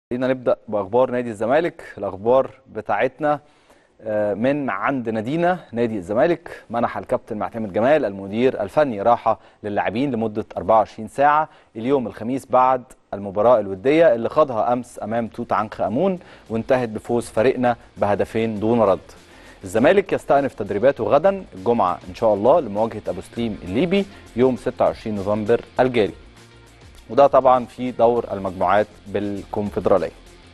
خلينا نبدأ بأخبار نادي الزمالك الأخبار بتاعتنا آه، من عند نادينا نادي الزمالك منح الكابتن معتمد جمال المدير الفني راحة للاعبين لمدة 24 ساعة اليوم الخميس بعد المباراة الودية اللي خاضها أمس أمام توت عنخ آمون وانتهت بفوز فريقنا بهدفين دون رد الزمالك يستأنف تدريباته غدا الجمعة إن شاء الله لمواجهة أبو سليم الليبي يوم 26 نوفمبر الجاري وده طبعا في دور المجموعات بالكونفدراليه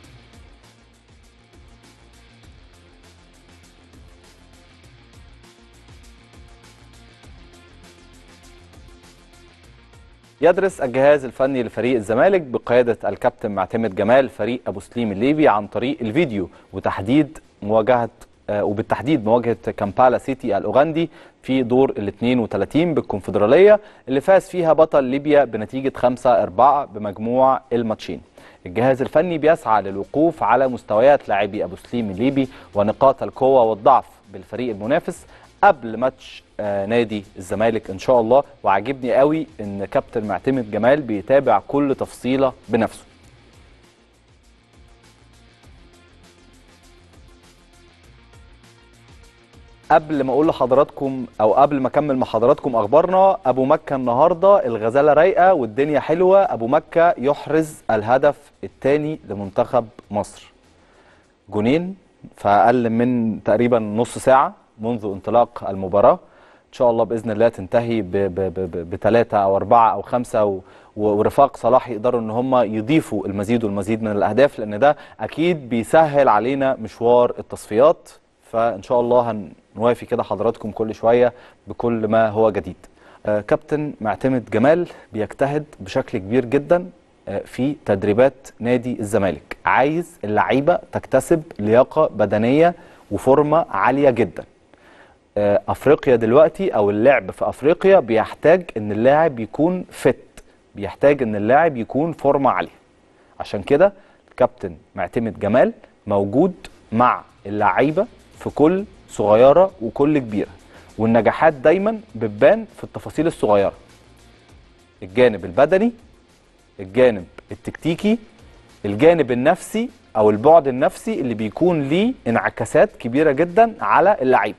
يدرس الجهاز الفني لفريق الزمالك بقيادة الكابتن معتمد جمال فريق أبو سليم الليبي عن طريق الفيديو وتحديد مواجهة آه، وبالتحديد مواجهة كامبالا سيتي الأوغندي في دور ال 32 بالكونفدرالية اللي فاز فيها بطل ليبيا بنتيجة 5-4 بمجموع الماتشين الجهاز الفني بيسعى للوقوف على مستويات لاعبي أبو سليم الليبي ونقاط القوة والضعف بالفريق المنافس قبل ماتش آه، نادي الزمالك ان شاء الله وعاجبني قوي ان كابتن معتمد جمال بيتابع كل تفصيله بنفسه قبل ما اقول لحضراتكم او قبل ما اكمل مع حضراتكم اخبارنا ابو مكه النهارده الغزاله رايقه والدنيا حلوه ابو مكه يحرز الهدف الثاني لمنتخب مصر جونين في اقل من تقريبا نص ساعه منذ انطلاق المباراه ان شاء الله باذن الله تنتهي بثلاثه او اربعه او خمسه و ورفاق صلاح يقدروا ان هم يضيفوا المزيد والمزيد من الاهداف لان ده اكيد بيسهل علينا مشوار التصفيات فان شاء الله هنوافي كده حضراتكم كل شويه بكل ما هو جديد. آه كابتن معتمد جمال بيجتهد بشكل كبير جدا آه في تدريبات نادي الزمالك، عايز اللعيبه تكتسب لياقه بدنيه وفورمه عاليه جدا. آه افريقيا دلوقتي او اللعب في افريقيا بيحتاج ان اللاعب يكون فت، بيحتاج ان اللاعب يكون فورمه عاليه. عشان كده الكابتن معتمد جمال موجود مع اللعيبه في كل صغيره وكل كبيره والنجاحات دايما بتبان في التفاصيل الصغيره الجانب البدني الجانب التكتيكي الجانب النفسي او البعد النفسي اللي بيكون ليه انعكاسات كبيره جدا على اللعيبه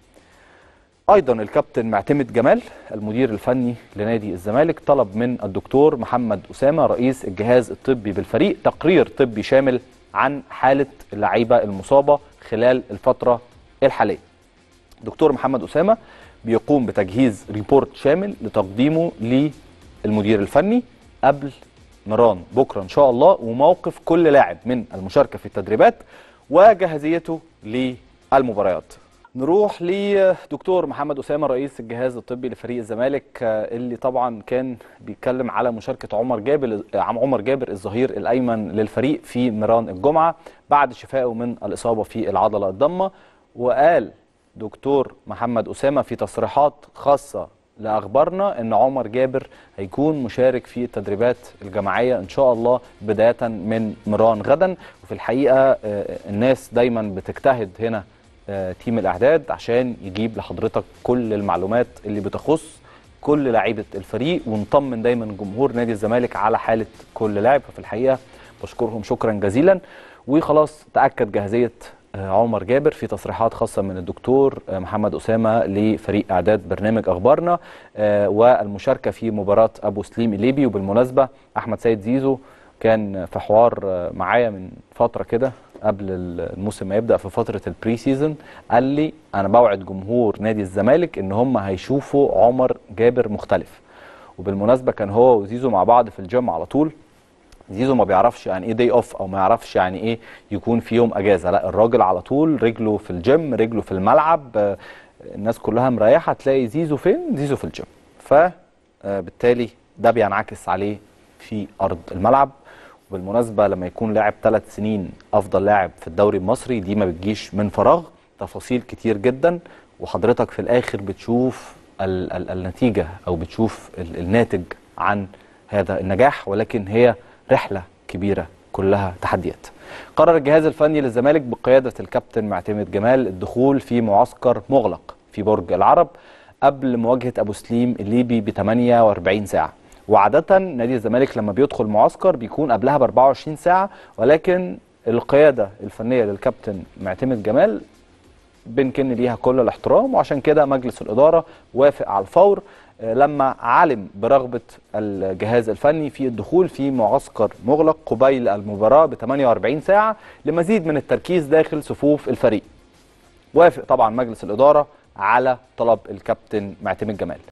ايضا الكابتن معتمد جمال المدير الفني لنادي الزمالك طلب من الدكتور محمد اسامه رئيس الجهاز الطبي بالفريق تقرير طبي شامل عن حاله اللعيبه المصابه خلال الفتره الحاليه. دكتور محمد اسامه بيقوم بتجهيز ريبورت شامل لتقديمه للمدير الفني قبل مران بكره ان شاء الله وموقف كل لاعب من المشاركه في التدريبات وجاهزيته للمباريات. نروح لدكتور محمد اسامه رئيس الجهاز الطبي لفريق الزمالك اللي طبعا كان بيتكلم على مشاركه عمر جابر عم عمر جابر الظهير الايمن للفريق في ميران الجمعه بعد شفائه من الاصابه في العضله الضمه وقال دكتور محمد اسامه في تصريحات خاصه لاخبارنا ان عمر جابر هيكون مشارك في التدريبات الجماعيه ان شاء الله بدايه من ميران غدا وفي الحقيقه الناس دايما بتجتهد هنا تيم الاعداد عشان يجيب لحضرتك كل المعلومات اللي بتخص كل لعيبه الفريق ونطمن دايما جمهور نادي الزمالك على حاله كل لاعب ففي الحقيقه بشكرهم شكرا جزيلا وخلاص تاكد جاهزيه عمر جابر في تصريحات خاصه من الدكتور محمد اسامه لفريق اعداد برنامج اخبارنا والمشاركه في مباراه ابو سليم الليبي وبالمناسبه احمد سيد زيزو كان في حوار معايا من فتره كده قبل الموسم ما يبدا في فتره البري سيزون قال لي انا بوعد جمهور نادي الزمالك ان هم هيشوفوا عمر جابر مختلف وبالمناسبه كان هو وزيزو مع بعض في الجيم على طول زيزو ما بيعرفش يعني ايه داي اوف او ما يعرفش يعني ايه يكون في يوم اجازه لا الراجل على طول رجله في الجيم رجله في الملعب الناس كلها مريحه تلاقي زيزو فين زيزو في الجيم فبالتالي ده بينعكس عليه في ارض الملعب وبالمناسبه لما يكون لاعب ثلاث سنين افضل لاعب في الدوري المصري دي ما بتجيش من فراغ تفاصيل كتير جدا وحضرتك في الاخر بتشوف ال ال النتيجه او بتشوف ال الناتج عن هذا النجاح ولكن هي رحله كبيره كلها تحديات. قرر الجهاز الفني للزمالك بقياده الكابتن معتمد جمال الدخول في معسكر مغلق في برج العرب قبل مواجهه ابو سليم الليبي ب 48 ساعه وعاده نادي الزمالك لما بيدخل معسكر بيكون قبلها ب 24 ساعه ولكن القياده الفنيه للكابتن معتمد جمال بنكن ليها كل الاحترام وعشان كده مجلس الاداره وافق على الفور آه، لما علم برغبه الجهاز الفني في الدخول في معسكر مغلق قبيل المباراه ب 48 ساعه لمزيد من التركيز داخل صفوف الفريق. وافق طبعا مجلس الاداره على طلب الكابتن معتمد جمال.